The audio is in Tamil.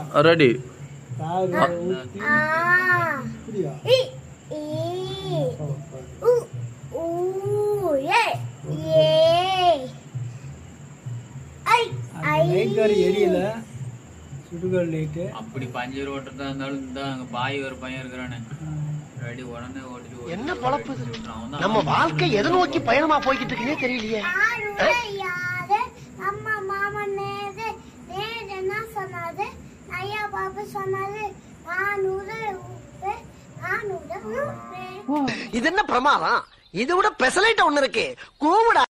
ரெடி காது ஊத்தி ஆ இப்படியா இ ஈ உ ஊ ஏ ஏ ஐ அந்த ஐ லைட் வேற எரியல சுடுகாடு லைட்டு அப்படி பஞ்சர் ஓட்டுறதா இருந்தாலும் இந்த அங்க பாய் ஒரு பையன் இருக்கிறானே ரெடி உடனே ஓட்டிட்டு ஓடி என்ன பொழப்பு இது? விட்டுறான். அவன் தான் நம்ம வாழ்க்கை எதை நோக்கி பயணமா போய்கிட்டு இருக்குன்னே தெரியலையே ஆறுல யாரு அம்மா மாமா நேரு நேரு என்ன சொன்னாரு ஐயா பாப்பா சொன்னாரு நானூறு உப்பு நானூறு உப்பு இது என்ன பிரமாதம் இது விட பெசலைட்ட ஒண்ணு இருக்கு கூவுடா